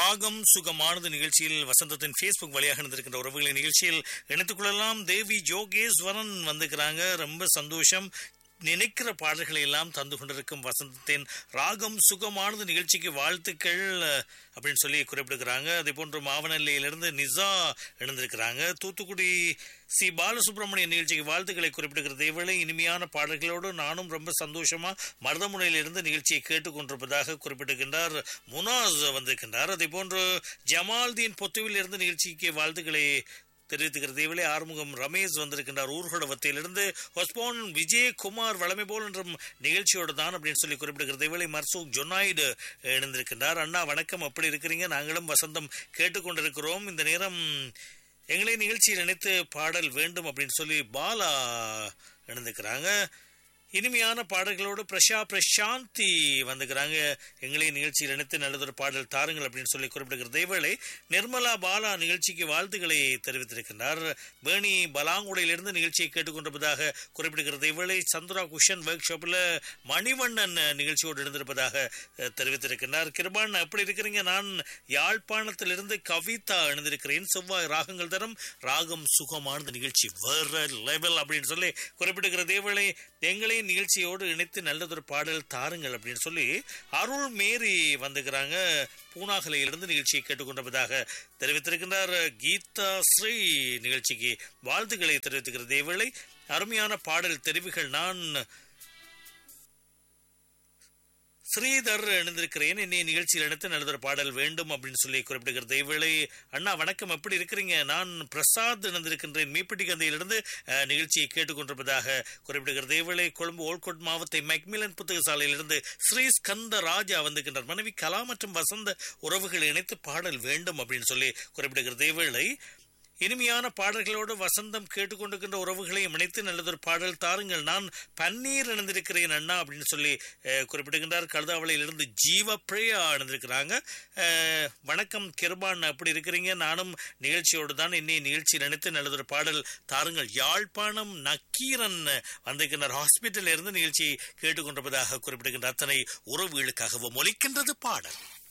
ராகம் சுகமானது நிகழ்ச்சியில் வசந்தத்தின் ஃபேஸ்புக் வழியாக இருந்திருக்கின்ற உறவுகளின் நிகழ்ச்சியில் இணைத்துக் கொள்ளலாம் தேவி ஜோகேஸ்வரன் வந்துக்கிறாங்க ரொம்ப சந்தோஷம் நினைக்கிற பாடல்களை எல்லாம் தந்து கொண்டிருக்கும் வசந்தத்தின் ராகம் சுகமானது நிகழ்ச்சிக்கு வாழ்த்துக்கள் அஹ், அப்படின்னு சொல்லி குறிப்பிடுகிறாங்க அதே போன்று மாவனல்லையிலிருந்து நிசா இணைந்திருக்கிறாங்க தூத்துக்குடி சி பாலசுப்ரமணியன் நிகழ்ச்சிக்கு வாழ்த்துக்களை குறிப்பிடுகிறது இவளை இனிமையான பாடல்களோடு நானும் ரொம்ப சந்தோஷமா மருதமுனையிலிருந்து நிகழ்ச்சியை கேட்டுக்கொண்டிருப்பதாக குறிப்பிடுகின்றார் முனாஸ் வந்திருக்கின்றார் அதே போன்று ஜமால்தீன் பொத்துவில் இருந்து நிகழ்ச்சிக்கு வாழ்த்துக்களை தெரிவித்துக்கிறது இவளே ஆறுமுகம் ரமேஷ் வந்திருக்கின்றார் ஊர்கோடவத்திலிருந்து ஒஸ்போன் விஜயகுமார் வளமை போல் என்றும் நிகழ்ச்சியோடு தான் அப்படின்னு சொல்லி குறிப்பிடுகிறது இவளை மர்சூக் ஜொனாய்டு இணைந்திருக்கின்றார் அண்ணா வணக்கம் அப்படி இருக்கிறீங்க நாங்களும் வசந்தம் கேட்டுக்கொண்டிருக்கிறோம் இந்த நேரம் எங்களை நிகழ்ச்சியில் நினைத்து பாடல் வேண்டும் அப்படின்னு சொல்லி பாலா இணைந்திருக்கிறாங்க இனிமையான பாடல்களோடு பிரஷா பிரசாந்தி வந்துக்கிறாங்க எங்களை நிகழ்ச்சியில் இணைத்து நல்லதொரு பாடல் தாருங்கள் அப்படின்னு சொல்லி குறிப்பிடுகிறது இவளை நிர்மலா பாலா நிகழ்ச்சிக்கு வாழ்த்துக்களை தெரிவித்திருக்கின்றார் பேணி பலாங்குடையிலிருந்து நிகழ்ச்சியை கேட்டுக்கொண்டிருப்பதாக குறிப்பிடுகிறது இவளை சந்திரா குஷன் ஒர்க் ஷாப்பில் மணிவண்ணன் நிகழ்ச்சியோடு இருந்திருப்பதாக அஹ், தெரிவித்திருக்கின்றார் கிருபான் எப்படி இருக்கிறீங்க நான் யாழ்ப்பாணத்திலிருந்து கவிதா இணைந்திருக்கிறேன் செவ்வாய் ராகங்கள் தரும் ராகம் சுகமானது நிகழ்ச்சி வேற லெவல் அப்படின்னு சொல்லி குறிப்பிடுகிறது இவளை எங்களை நிகழ்ச்சியோடு இணைத்து நல்லதொரு பாடல் தாருங்கள் அப்படின்னு சொல்லி அருள் மேரி வந்துக்கிறாங்க பூனாகலையிலிருந்து நிகழ்ச்சியை கேட்டுக்கொண்டிருப்பதாக தெரிவித்திருக்கின்றார் கீதா ஸ்ரீ நிகழ்ச்சிக்கு வாழ்த்துக்களை தெரிவித்துக்கிறது இவளை அருமையான பாடல் தெரிவுகள் நான் ஸ்ரீதர் இணைந்திருக்கிறேன் என்னை நிகழ்ச்சியில் எடுத்து நல்லதொரு பாடல் வேண்டும் அப்படின்னு சொல்லி குறிப்பிடுகிறது இவளை அண்ணா வணக்கம் எப்படி இருக்கிறீங்க நான் பிரசாத் இணைந்திருக்கின்றேன் மீப்பிட்டி கந்தையிலிருந்து அஹ், நிகழ்ச்சியை கேட்டுக்கொண்டிருப்பதாக குறிப்பிடுகிறது இவளை கொழும்பு ஓல்கோட் மாவட்ட மெக்மிலன் புத்தக சாலையிலிருந்து ஸ்ரீ ஸ்கந்த ராஜா வந்திருக்கின்றார் மனைவி கலா மற்றும் வசந்த உறவுகள் இணைத்து பாடல் வேண்டும் அப்படின்னு சொல்லி குறிப்பிடுகிறது இவளை இனிமையான பாடல்களோடு வசந்தம் கேட்டுக்கொண்டிருக்கின்ற உறவுகளையும் இணைத்து நல்லதொரு பாடல் தாருங்கள் நான் பன்னீர் இணைந்திருக்கிறேன் அண்ணா அப்படின்னு சொல்லி அஹ், குறிப்பிடுகின்றார் கழுதாவளையிலிருந்து ஜீவ பிரியா இணைந்திருக்கிறாங்க அஹ், வணக்கம் கிருபான் அப்படி இருக்கிறீங்க நானும் நிகழ்ச்சியோடு தான் இன்னை நிகழ்ச்சியில் நினைத்து நல்லதொரு பாடல் தாருங்கள் யாழ்ப்பாணம் நக்கீரன் வந்திருக்கின்றார் ஹாஸ்பிட்டலில் இருந்து நிகழ்ச்சியை கேட்டுக்கொண்டிருப்பதாக குறிப்பிடுகின்ற அத்தனை உறவுகளுக்காகவும் ஒலிக்கின்றது பாடல்